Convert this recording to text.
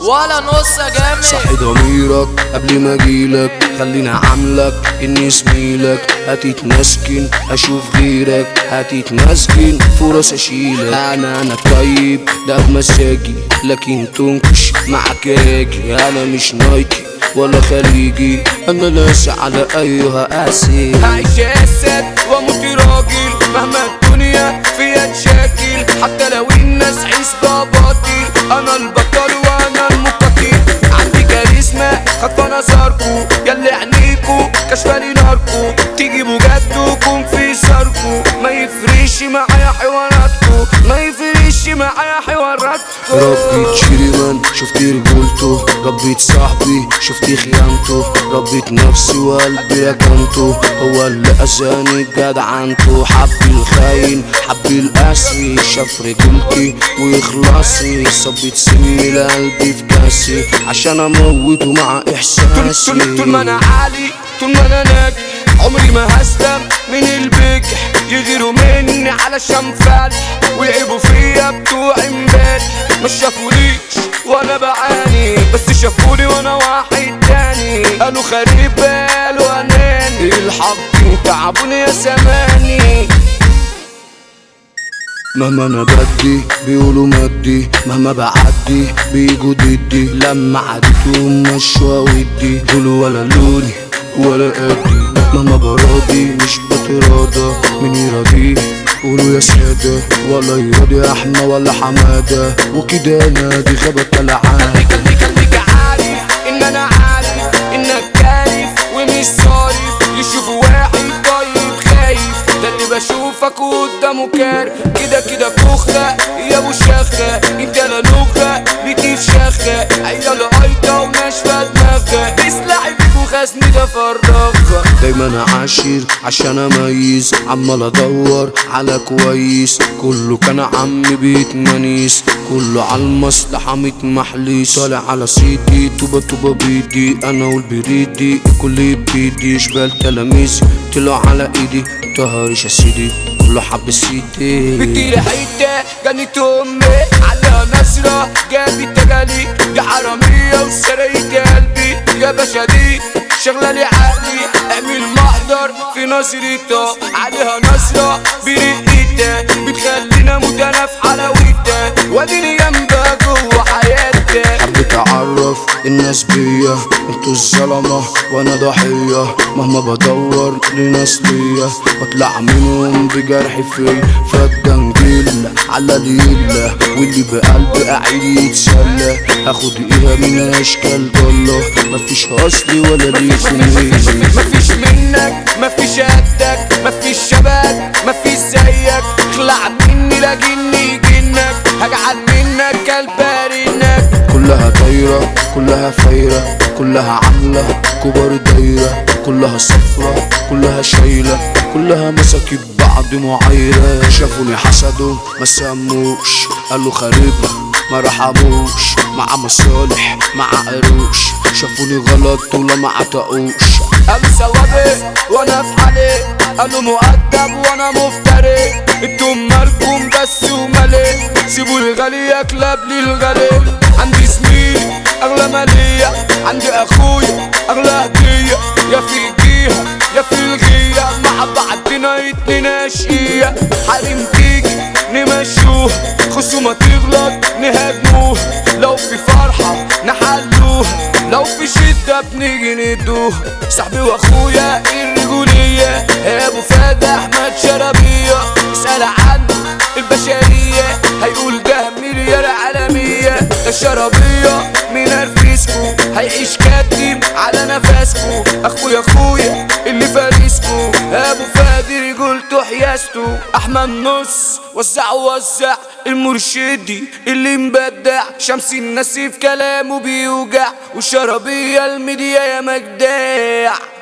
ولا نص يا جامد صحي ضميرك قبل ما اجيلك خليني عاملك اني زميلك هتتمسكن اشوف غيرك هتتمسكن فرص اشيلك انا انا طيب ده بمزاجي لكن تنكش معاك اجي انا مش نايكي ولا خليجي انا لاسع على ايها اسي عايش اسد واموت راجل مهما الدنيا فيها تشاكل حتى لو الناس حسبة باطل انا البطل وانا المقاتل عندي كاريزما خطفة نظركو ياللي عينيكو كشفالي ناركو تجيبوا جدكم في ساركو ما يفرقش معايا حواراتكو ما يفرقش معايا حواراتكو ربيت شريمان شفت رجولته ربيت صاحبي شفت خيانته ربيت نفسي وقلبي ركنته هو اللي اذاني جدعنته حبي الخاين حبي القاسي شاف رجولتي ويخلصي صبيت سمي لقلبي في كاسي عشان اموته مع طول احساسي طول طول ما انا عالي طول ما انا ناجح عمري ما هسلم من البجح يغيروا مني علشان فالح ويعيبوا فيا بتوع امبارح مش شافوليش وانا بعاني بس شافوني وانا واحد تاني قالوا خريب قالوا اناني الحق تعبوني يا زماني مهما انا بدي بيقولوا مدي مهما بعدي بيجوا ضدي لما عديتهم مشوا ودي قولوا ولا لوني ولا قدي مهما براضي مش بتراضى من يراضي قولوا يا سادة ولا يراضي احمى ولا حمادة وكده نادي غابة العادة خليك خليك خليك عارف ان انا عارف انك كارف ومش صارف يشوفوا واحد طيب خايف ده اللي بشوفك قدامه كار كده كده كخة يا ابو شخة انت لا نخة بتيف شخة عيال قايطة وناشفة دماغها تسلعي بيك وخزني ده فرغة دايما عاشر عشان اميز عمال ادور على كويس كله كان عمي بيتمنيس كله على المصلحة متمحليس طالع على سيدي توبة توبة بيدي انا والبريدي الكل بيدي شبال تلاميذ طلعوا على ايدي طهرش يا سيدي كله حب سيدي بتجيلي حتة جنت أمي على نصرة جابت تجالي يا حرامية وسرقت قلبي يا باشا دي شغلة لي عقلي اعمل محضر في نظرتها عليها نصرة برقتها بتخلينا اموت انا في حلاوتها واديني جنبها جوه حياتها حبيت اعرف الناس بيا انتوا الظلمة وانا ضحية مهما بدور لناس ليا بطلع منهم بجرح فيا فدان جيل على ليلة واللي بقلبي قاعد يتسلى هاخد ايه من اشكال ضلة مفيش اصلي ولا ليكم مفيش ميزة مفيش منك مفيش قدك مفيش شبك مفيش زيك اخلع مني لكني جنك هجعل منك كالبارنك كلها طايرة كلها فايرة كلها عاملة كبار دايرة كلها صفرة كلها شايلة كلها مسكت بعض معايرة شافوني حسدوا ما سموش قالوا خريبة ما رحموش مع مصالح مع قروش شافوني غلط ولا ما عتقوش قالوا سوابق وانا في حالي قالوا مؤدب وانا مفتري انتم مالكم بس ومالي سيبوا الغالي اكلب لي الغالي عندي زميل اغلى مالية عندي اخويا اغلى هدية يا في جيها يا في الغية مع بعضنا اتنين اشقية حريم تيجي نمشوها خصومة تغلط نهاجموها لو في فرحة نحلوها لو في شدة بنيجي ندوها صاحبي واخويا الرجولية يا ابو فهد احمد شربية اسأل عنه البشرية هيقول ده مليار عالمية ده الشربية من الفيسكو هيعيش كاتم على نفسكو اخويا اخويا اللي فارسكو ابو فهد رجولته حياسته احمد نص وزع وزع المرشدي اللي مبدع شمس الناس في كلامه بيوجع والشربية الميديا يا مجداع